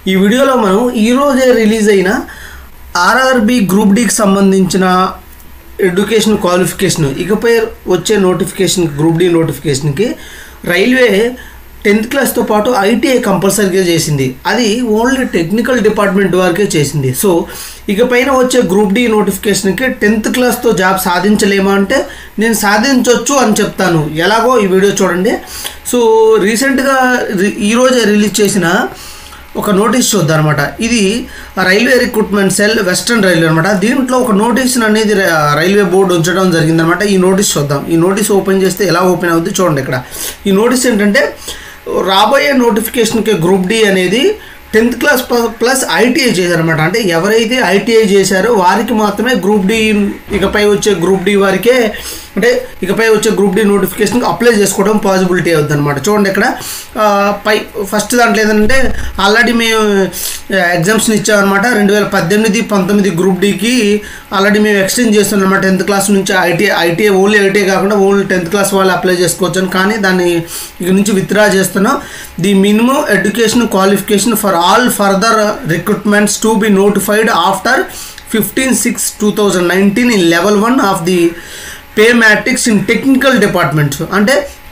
ఈ వీడియోలో మనం ఈరోజే రిలీజ్ అయిన ఆర్ఆర్బి గ్రూప్ డికి సంబంధించిన ఎడ్యుకేషన్ క్వాలిఫికేషన్ ఇకపై వచ్చే నోటిఫికేషన్ గ్రూప్ డి నోటిఫికేషన్కి రైల్వే టెన్త్ క్లాస్తో పాటు ఐటీఐ కంపల్సరీగా చేసింది అది ఓన్లీ టెక్నికల్ డిపార్ట్మెంట్ వరకే చేసింది సో ఇకపైన వచ్చే గ్రూప్ డి నోటిఫికేషన్కి టెన్త్ క్లాస్తో జాబ్ సాధించలేమా అంటే నేను సాధించవచ్చు అని చెప్తాను ఎలాగో ఈ వీడియో చూడండి సో రీసెంట్గా రి- ఈరోజే రిలీజ్ చేసిన ఒక నోటీస్ చూద్దాం అనమాట ఇది railway recruitment cell western railway అనమాట దీంట్లో ఒక నోటీస్ అనేది ర- రైల్వే బోర్డు ఉంచడం జరిగిందనమాట ఈ నోటీస్ చూద్దాం ఈ నోటీస్ ఓపెన్ చేస్తే ఎలా ఓపెన్ అవుద్ది చూడండి ఇక్కడ ఈ నోటీస్ ఏంటంటే రాబోయే నోటిఫికేషన్కి గ్రూప్ డి అనేది టెన్త్ క్లాస్ ప్లస్ ఐటీఐ చేశారనమాట అంటే ఎవరైతే ఐటీఐ చేశారో వారికి మాత్రమే గ్రూప్ డి ఇకపై వచ్చే గ్రూప్ డి వారికే అంటే ఇకపై వచ్చే గ్రూప్ డి నోటిఫికేషన్కి అప్లై చేసుకోవడం పాసిబిలిటీ అవుతుంది అనమాట చూడండి ఇక్కడ ఆ, పై ఫస్ట్ దాంట్లో ఏంటంటే ఆల్రెడీ మేము ఎగ్జామ్స్ని ఇచ్చామన్నమాట రెండు వేల పద్దెనిమిది పంతొమ్మిది గ్రూప్ డికి ఆల్రెడీ మేము ఎక్స్టెండ్ చేస్తున్నాం అనమాట టెన్త్ క్లాస్ నుంచి ఐటీ ఐటీఐ ఓన్లీ ఐటీఐ కాకుండా ఓన్లీ టెన్త్ క్లాస్ వాళ్ళు అప్లై చేసుకోవచ్చు అని కానీ దాన్ని ఇక నుంచి విత్డ్రా చేస్తున్నాం the minimum education qualification for all further recruitments to be notified after fifteen six two thousand nineteen in level one of the pay matrix in technical departments అంటే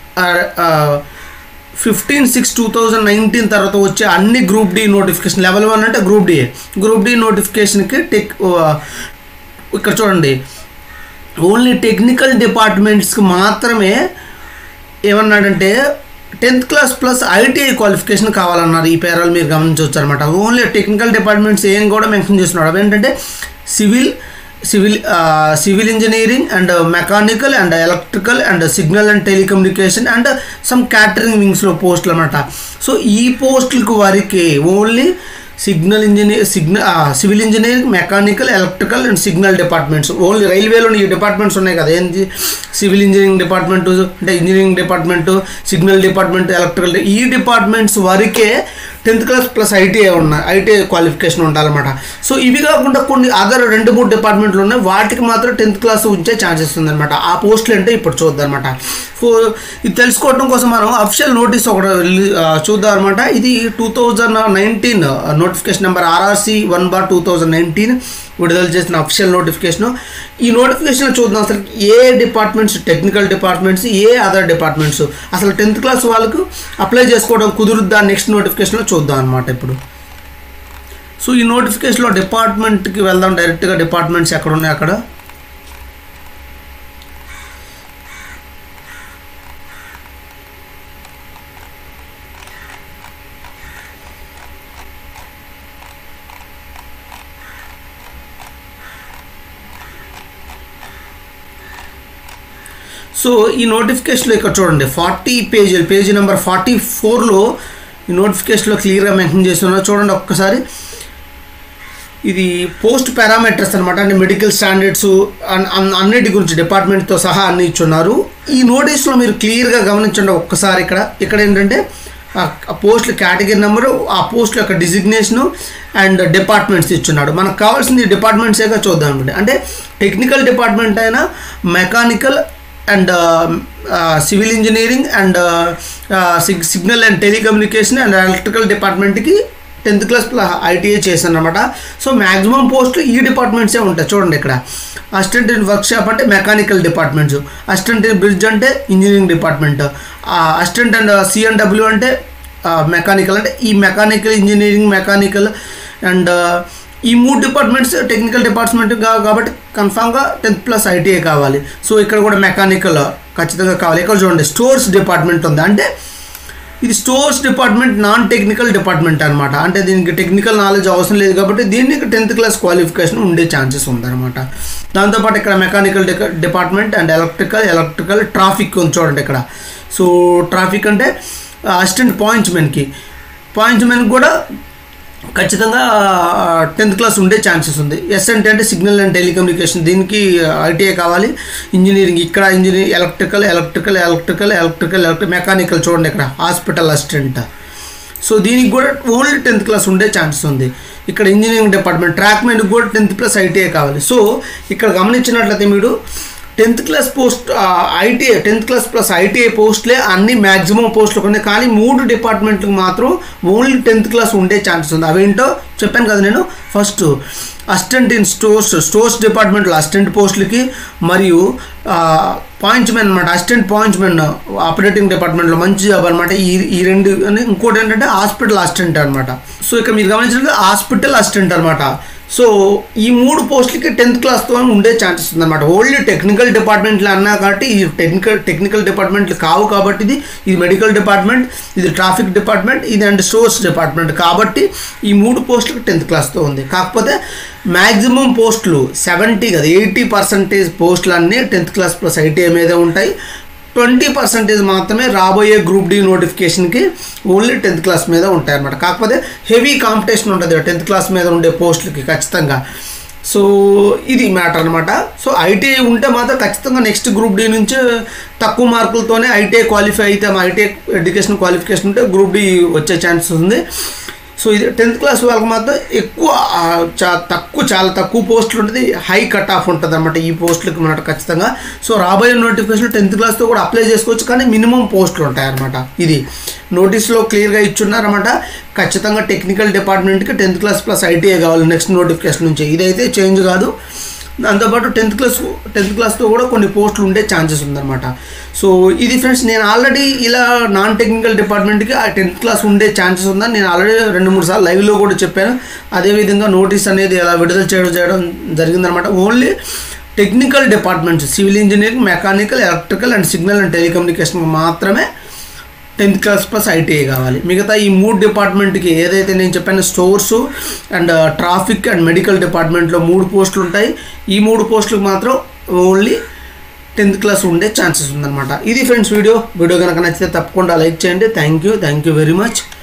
fifteen six two thousand nineteen తర్వాత వచ్చే అన్ని group D notification level one అంటే group D group D నోటిఫికేషన్కి tech ఇక్కడ చూడండి only technical డిపార్ట్మెంట్స్కి మాత్రమే ఏమన్నాడంటే tenth class plus ITI qualification కావాలన్నారు ఈ పేరాలు మీరు గమనించవచ్చు అనమాట ఓన్లీ టెక్నికల్ డిపార్ట్మెంట్స్ ఏం కూడా మెన్షన్ చేస్తున్నాడు అవేంటంటే civil civil civil engineering and mechanical and electrical and signal and telecommunication and some catering వింగ్స్లో పోస్టులు అనమాట సో ఈ పోస్టులకు వారికి only signal engineer signal civil engineering mechanical electrical and signal departments only రైల్వేలో ఈ డిపార్ట్మెంట్స్ ఉన్నాయి కదా ఏంటి సివిల్ ఇంజనీరింగ్ డిపార్ట్మెంట్ అంటే engineering department signal department electrical ఈ డిపార్ట్మెంట్స్ వరకే టెన్త్ క్లాస్ ప్లస్ ఐటీఐ ఉన్నాయి ఐటీఐ క్వాలిఫికేషన్ ఉండాలన్నమాట సో ఇవి కాకుండా కొన్ని అదర్ రెండు మూడు డిపార్ట్మెంట్లు ఉన్నాయి వాటికి మాత్రం టెన్త్ క్లాస్ ఉంచే ఛాన్సెస్ ఉందన్నమాట ఆ పోస్టులు అంటే ఇప్పుడు చూద్దాం అనమాట సో ఇది తెలుసుకోవడం కోసం మనం అఫిషియల్ నోటీస్ ఒకటి రిలీ- ఆ, చూద్దాం అనమాట ఇది two thousand nineteen notification number RRC one bar two thousand nineteen విడుదల చేసిన అఫిషియల్ నోటిఫికేషన్ ఈ నోటిఫికేషన్ చూద్దాం అసలు ఏ డిపార్ట్మెంట్స్ టెక్నికల్ డిపార్ట్మెంట్స్ ఏ అదర్ డిపార్ట్మెంట్స్ అసలు టెన్త్ క్లాస్ వాళ్ళకు అప్లై చేసుకోవడం కుదురుద్దా నెక్స్ట్ నోటిఫికేషన్లో చూద్దాం అనమాట ఇప్పుడు సో ఈ నోటిఫికేషన్లో డిపార్ట్మెంట్కి వెళ్దాం డైరెక్ట్గా డిపార్ట్మెంట్స్ ఎక్కడ ఉన్నాయి అక్కడ సో ఈ నోటిఫికేషన్లో ఇక్కడ చూడండి ఫార్టీ పేజీలు పేజీ నెంబర్ ఫార్టీ ఫోర్లో ఈ నోటిఫికేషన్లో క్లియర్గా మెన్షన్ చేస్తున్నారు చూడండి ఒక్కసారి ఇది పోస్ట్ పారామీటర్స్ అనమాట అంటే మెడికల్ స్టాండర్డ్స్ అన్- అన్- అన్నిటి గురించి డిపార్ట్మెంట్తో సహా అన్ని ఇచ్చున్నారు ఈ నోటీస్లో మీరు క్లియర్గా గమనించండి ఒక్కసారి ఇక్కడ ఇక్కడ ఏంటంటే ఆ పోస్ట్ కేటగిరీ నెంబరు ఆ పోస్ట్ యొక్క డిజిగ్నేషను అండ్ డిపార్ట్మెంట్స్ ఇచ్చున్నాడు మనకు కావాల్సింది డిపార్ట్మెంట్సేగా చూద్దాం ఇప్పుడు అంటే టెక్నికల్ డిపార్ట్మెంట్ అయినా mechanical and civil engineering and signal and telecommunication and electrical డిపార్ట్మెంట్కి టెన్త్ క్లాస్ ఐటీఐ చేశాను అనమాట సో మ్యాక్సిమం పోస్టులు ఈ డిపార్ట్మెంట్సే ఉంటాయి చూడండి ఇక్కడ అసిస్టెంట్ ఇన్ వర్క్షాప్ అంటే mechanical departments assistant in bridge అంటే engineering department assistant and CNW అంటే మెకానికల్ అంటే ఈ మెకానికల్ ఇంజనీరింగ్ మెకానికల్ అండ్ ఈ మూడు డిపార్ట్మెంట్స్ టెక్నికల్ డిపార్ట్మెంట్ కా- కాబట్టి కన్ఫామ్గా టెన్త్ ప్లస్ ఐటీఐ కావాలి సో ఇక్కడ కూడా మెకానికల్ ఖచ్చితంగా కావాలి ఇక్కడ చూడండి స్టోర్స్ డిపార్ట్మెంట్ ఉంది అంటే ఇది stores department non technical department అనమాట అంటే దీనికి టెక్నికల్ నాలెడ్జ్ అవసరం లేదు కాబట్టి దీనికి టెన్త్ క్లాస్ క్వాలిఫికేషన్ ఉండే ఛాన్సెస్ ఉందన్నమాట దాంతోపాటు ఇక్కడ mechanical department and electrical electrical traffic ఉంది చూడండి ఇక్కడ సో ట్రాఫిక్ అంటే అసిస్టెంట్ పాయింట్స్మెన్కి పాయింట్స్మెన్కి కూడా ఖచ్చితంగా టెన్త్ క్లాస్ ఉండే ఛాన్సెస్ ఉంది ఎస్ఎన్టీ అంటే సిగ్నల్ అండ్ టెలికమ్యూనికేషన్ దీనికి ఐటీఐ కావాలి ఇంజనీరింగ్ ఇక్కడ engineering electrical electrical electrical electrical electric mechanical చూడండి ఇక్కడ హాస్పిటల్ అసిస్టెంట్ సో దీనికి కూడా ఓన్లీ టెన్త్ క్లాస్ ఉండే ఛాన్సెస్ ఉంది ఇక్కడ ఇంజనీరింగ్ డిపార్ట్మెంట్ ట్రాక్ మెన్కి కూడా టెన్త్ ప్లస్ ఐటీఐ కావాలి సో ఇక్కడ గమనించినట్లయితే మీరు tenth class post ITI tenth class plus ITI పోస్ట్లే అన్ని మ్యాక్సిమం పోస్టులు ఉన్నాయి కానీ మూడు డిపార్ట్మెంట్లకు మాత్రం ఓన్లీ టెన్త్ క్లాస్ ఉండే ఛాన్సెస్ ఉంది అవేంటో చెప్పాను కదా నేను first assistant in stores stores డిపార్ట్మెంట్లో అసిస్టెంట్ పోస్టులకి మరియు పాయింట్స్మెన్ అనమాట అసిస్టెంట్ పాయింట్స్మెన్ ఆపరేటింగ్ డిపార్ట్మెంట్లో మంచి జాబ్ అనమాట ఈ ఈ రెండు అని ఇంకోటి ఏంటంటే హాస్పిటల్ అసిస్టెంట్ అనమాట సో ఇక్కడ మీరు గమనించినట్టు హాస్పిటల్ అసిస్టెంట్ అనమాట సో ఈ మూడు పోస్టులకి టెన్త్ క్లాస్తో ఉండే ఛాన్సెస్ ఉందన్నమాట ఓన్లీ టెక్నికల్ డిపార్ట్మెంట్లు అన్నా కాబట్టి ఈ టెక్నికల్ టెక్నికల్ డిపార్ట్మెంట్లు కావు కాబట్టి ఇది ఇది మెడికల్ డిపార్ట్మెంట్ ఇది ట్రాఫిక్ డిపార్ట్మెంట్ ఇది అండ్ స్టోర్స్ డిపార్ట్మెంట్ కాబట్టి ఈ మూడు పోస్టులకు టెన్త్ క్లాస్తో ఉంది కాకపోతే మ్యాక్సిమం పోస్టులు సెవెంటీ కదా ఎయిటీ పర్సెంటేజ్ పోస్టులు అన్నీ టెన్త్ క్లాస్ ప్లస్ ఐటీఐ మీదే ఉంటాయి ట్వంటీ పర్సెంటేజ్ మాత్రమే రాబోయే గ్రూప్ డి నోటిఫికేషన్కి ఓన్లీ టెన్త్ క్లాస్ మీద ఉంటాయి అన్నమాట కాకపోతే హెవీ కాంపిటీషన్ ఉంటుంది టెన్త్ క్లాస్ మీద ఉండే పోస్టులకి ఖచ్చితంగా సో ఇది మ్యాటర్ అనమాట సో ఐటీఐ ఉంటే మాత్రం ఖచ్చితంగా నెక్స్ట్ గ్రూప్ డి నుంచి తక్కువ మార్కులతోనే ఐటీఐ క్వాలిఫై అయితే మా ఐటీఐ ఎడ్యుకేషన్ క్వాలిఫికేషన్ ఉంటే గ్రూప్ డి వచ్చే ఛాన్సెస్ ఉంది సో ఇది టెన్త్ క్లాస్ వాళ్ళకి మాత్రం ఎక్కువ ఆ, చా తక్కువ చాలా తక్కువ పోస్టులు ఉంటుంది హై కట్ ఆఫ్ ఉంటుంది అనమాట ఈ పోస్టులకి మనట ఖచ్చితంగా సో రాబోయే నోటిఫికేషన్ టెన్త్ క్లాస్తో కూడా అప్లై చేసుకోవచ్చు కానీ మినిమం పోస్టులు ఉంటాయి అనమాట ఇది నోటీస్లో క్లియర్గా ఇచ్చున్నారన్నమాట ఖచ్చితంగా టెక్నికల్ డిపార్ట్మెంట్కి టెన్త్ క్లాస్ ప్లస్ ఐటీఐ కావాలి నెక్స్ట్ నోటిఫికేషన్ నుంచి ఇదైతే చేంజ్ కాదు దాంతోపాటు టెన్త్ క్లాస్ టెన్త్ క్లాస్తో కూడా కొన్ని పోస్టులు ఉండే ఛాన్సెస్ ఉందన్నమాట సో ఇది ఫ్రెండ్స్ నేను ఆల్రెడీ ఇలా నాన్ టెక్నికల్ డిపార్ట్మెంట్కి ఆ టెన్త్ క్లాస్ ఉండే ఛాన్సెస్ ఉందని నేను ఆల్రెడీ రెండు మూడు సార్లు లైవ్లో కూడా చెప్పాను అదేవిధంగా నోటీస్ అనేది ఎలా విడుదల చేయడం చేయడం జరిగిందనమాట only technical departments civil engineering mechanical electrical and signal and telecommunication మాత్రమే టెన్త్ క్లాస్ ప్లస్ ఐటీఐ కావాలి మిగతా ఈ మూడు డిపార్ట్మెంట్కి ఏదైతే నేను చెప్పాను stores and traffic and medical డిపార్ట్మెంట్లో మూడు పోస్టులు ఉంటాయి ఈ మూడు పోస్టులకు మాత్రం ఓన్లీ టెన్త్ క్లాస్ ఉండే ఛాన్సెస్ ఉందన్నమాట ఇది ఫ్రెండ్స్ వీడియో వీడియో కనుక నచ్చితే తప్పకుండా లైక్ చేయండి thank you thank you very much